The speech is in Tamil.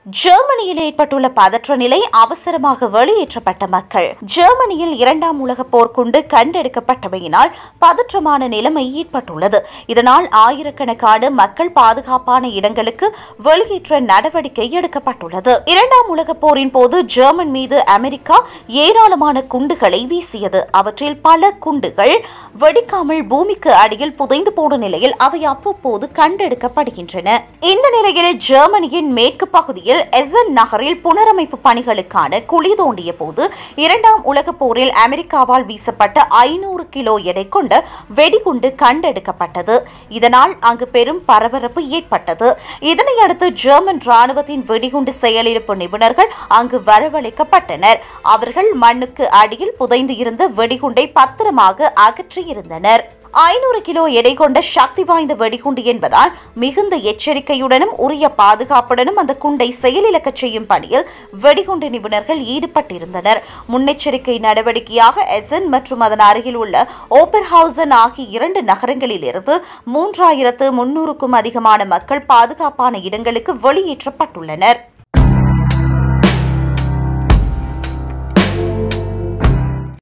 ஜெர்மனியில் ஏற்பட்டுள்ள பதற்ற நிலை அவசரமாக வெளியேற்றப்பட்ட மக்கள் ஜெர்மனியில் இரண்டாம் உலகப் போர் கொண்டு கண்டெடுக்கப்பட்டவையினால் பதற்றமான நிலைமை ஏற்பட்டுள்ளது இதனால் ஆயிரக்கணக்கான மக்கள் பாதுகாப்பான இடங்களுக்கு வெளியேற்ற நடவடிக்கை எடுக்கப்பட்டுள்ளது இரண்டாம் உலகப் போரின் போது ஜெர்மன் மீது அமெரிக்கா ஏராளமான குண்டுகளை வீசியது அவற்றில் பல குண்டுகள் வெடிக்காமல் பூமிக்கு அடியில் புதைந்து போன நிலையில் அவை அவ்வப்போது கண்டெடுக்கப்படுகின்றன இந்த நிலையில் ஜெர்மனியின் மேற்கு பகுதியில் எசன் நகரில் புனரமைப்பு பணிகளுக்கான குழி தோண்டிய போது இரண்டாம் உலகப் போரில் அமெரிக்காவால் வீசப்பட்ட ஐநூறு கிலோ எடை கொண்ட வெடிகுண்டு கண்டெடுக்கப்பட்டது இதனால் அங்கு பெரும் பரபரப்பு ஏற்பட்டது இதனையடுத்து ஜெர்மன் ராணுவத்தின் வெடிகுண்டு செயலிழப்பு நிபுணர்கள் அங்கு வரவழைக்கப்பட்டனர் அவர்கள் மண்ணுக்கு அடியில் புதைந்து இருந்த வெடிகுண்டை பத்திரமாக அகற்றியிருந்தனர் ஐநூறு கிலோ எடை கொண்ட சக்தி வாய்ந்த வெடிகுண்டு என்பதால் மிகுந்த எச்சரிக்கையுடனும் உரிய பாதுகாப்புடனும் அந்த குண்டை செயலிழக்கச் செய்யும் பணியில் வெடிகுண்டு நிபுணர்கள் ஈடுபட்டிருந்தனர் முன்னெச்சரிக்கை நடவடிக்கையாக எசன் மற்றும் அதன் அருகில் உள்ள ஓப்பர்ஹவுசன் ஆகிய இரண்டு நகரங்களில் இருந்து மூன்றாயிரத்து முன்னூறுக்கும் அதிகமான மக்கள் பாதுகாப்பான இடங்களுக்கு வெளியேற்றப்பட்டுள்ளனர்